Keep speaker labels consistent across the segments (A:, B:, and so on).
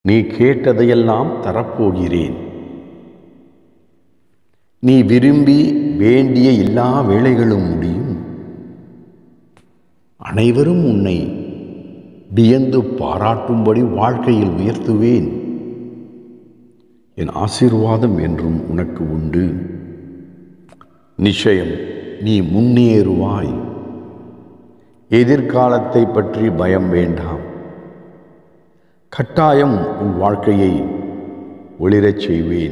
A: நீ கேட்டதையெல்லாம் தரப்போகிறேன் நீ விரும்பி வேண்டிய எல்லா வேலைகளும் முடியும் அனைவரும் உன்னை வியந்து பாராட்டும்படி வாழ்க்கையில் உயர்த்துவேன் என் ஆசீர்வாதம் என்றும் உனக்கு உண்டு நிச்சயம் நீ முன்னேறுவாய் எதிர்காலத்தை பற்றி பயம் வேண்டாம் கட்டாயம் உன் வாழ்க்கையை ஒளிரச் செய்வேன்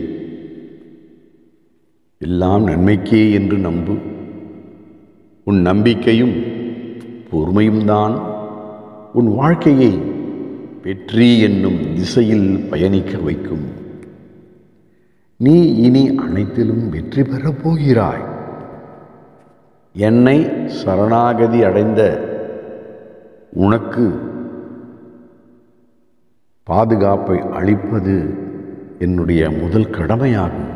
A: எல்லாம் நன்மைக்கே என்று நம்பு உன் நம்பிக்கையும் பொறுமையும் தான் உன் வாழ்க்கையை வெற்றி என்னும் திசையில் பயணிக்க வைக்கும் நீ இனி அனைத்திலும் வெற்றி பெறப் போகிறாய் என்னை சரணாகதி அடைந்த உனக்கு பாதுகாப்பை அளிப்பது என்னுடைய முதல் கடமையாகும்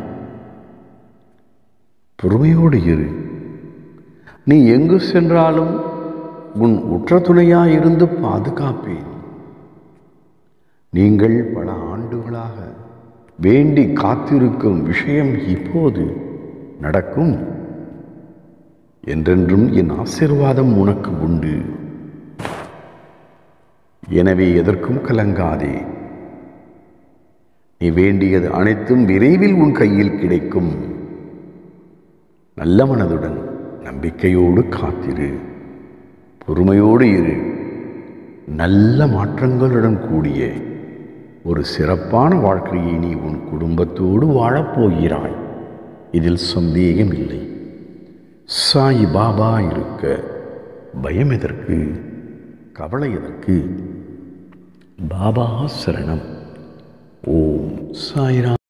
A: பொறுமையோடு இரு நீ எங்கு சென்றாலும் உன் உற்ற துணையாயிருந்து பாதுகாப்பேன் நீங்கள் பல ஆண்டுகளாக வேண்டி காத்திருக்கும் விஷயம் இப்போது நடக்கும் என்றென்றும் என் ஆசீர்வாதம் உனக்கு உண்டு எனவே எதற்கும் கலங்காதே நீ வேண்டியது அனைத்தும் விரைவில் உன் கையில் கிடைக்கும் நல்ல மனதுடன் நம்பிக்கையோடு காத்திரு பொறுமையோடு இரு நல்ல மாற்றங்களுடன் கூடிய ஒரு சிறப்பான வாழ்க்கையை நீ உன் குடும்பத்தோடு வாழப்போகிறாய் இதில் சந்தேகம் இல்லை சாய் பாபா இருக்க பயம் எதற்கு கவலை எதற்கு பாபா சரணம் ஓம் சாய்ராம்